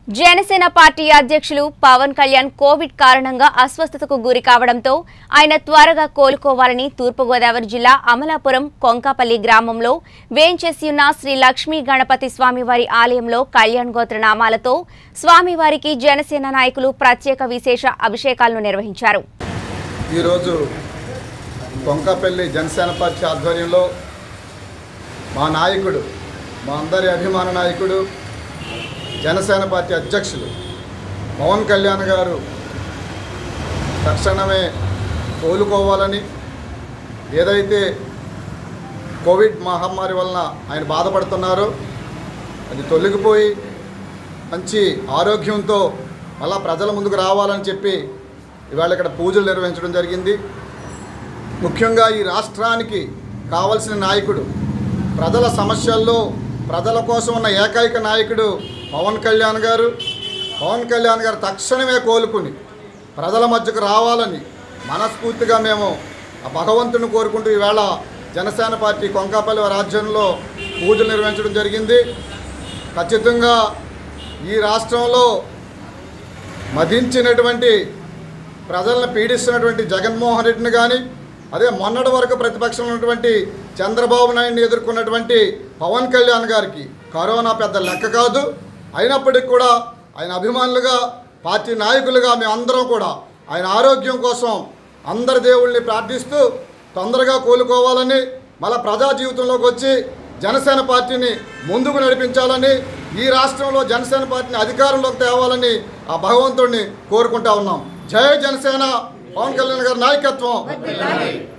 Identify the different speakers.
Speaker 1: Janasena party అధ్యక్షులు Pawan Kalyan Covid కారణంగా అస్వస్థతకు గురి కావడంతో ఆయన త్వరగా కోలుకోవాలని తూర్పుగోదావరి జిల్లా అమలాపురం కొంకాపల్లి గ్రామంలో వేంచేసి ఉన్న శ్రీ లక్ష్మీ గణపతి స్వామివారి ఆలయంలో కళ్యాణ్ గోత్ర నామాలతో స్వామివారికి జనసేన నాయకులు ప్రత్యేక విశేష అభిషేకాలను నిర్వహించారు
Speaker 2: ఈరోజు కొంకపల్లి జనసేన పార్టీ ఆధ్వర్యంలో మా నాయకుడు మా అందరి అభిమాన నాయకుడు జనసేన పార్టీ అధ్యక్షులు పవన్ కళ్యాణ్ గారు తక్షణమే కోలుకోవాలని ఏదైతే కోవిడ్ మహమ్మారి వలన ఆయన బాధపడుతున్నారో అది తొలగిపోయి మంచి ఆరోగ్యంతో మళ్ళా ప్రజల ముందుకు రావాలని చెప్పి ఇవాళ ఇక్కడ పూజలు నిర్వహించడం జరిగింది ముఖ్యంగా ఈ రాష్ట్రానికి కావలసిన నాయకుడు ప్రజల సమస్యల్లో ప్రజల కోసం ఉన్న ఏకైక నాయకుడు పవన్ కళ్యాణ్ గారు పవన్ కళ్యాణ్ గారు తక్షణమే కోలుకుని ప్రజల మధ్యకు రావాలని మనస్ఫూర్తిగా మేము ఆ భగవంతుని కోరుకుంటూ ఈవేళ జనసేన పార్టీ కొంకాపల్లి రాజ్యంలో పూజలు నిర్వహించడం జరిగింది ఖచ్చితంగా ఈ రాష్ట్రంలో మదించినటువంటి ప్రజలను పీడిస్తున్నటువంటి జగన్మోహన్ రెడ్డిని కానీ అదే మొన్నటి వరకు ప్రతిపక్షంలో ఉన్నటువంటి చంద్రబాబు నాయుడిని ఎదుర్కొన్నటువంటి పవన్ కళ్యాణ్ గారికి కరోనా పెద్ద లెక్క కాదు అయినప్పటికీ కూడా ఆయన అభిమానులుగా పార్టీ నాయకులుగా మేమందరం కూడా ఆయన ఆరోగ్యం కోసం అందరి దేవుళ్ళని ప్రార్థిస్తూ తొందరగా కోలుకోవాలని మళ్ళా ప్రజా జీవితంలోకి వచ్చి జనసేన పార్టీని ముందుకు నడిపించాలని ఈ రాష్ట్రంలో జనసేన పార్టీని అధికారంలోకి తేవాలని ఆ భగవంతుడిని కోరుకుంటా ఉన్నాం జై జనసేన పవన్ కళ్యాణ్ గారి నాయకత్వం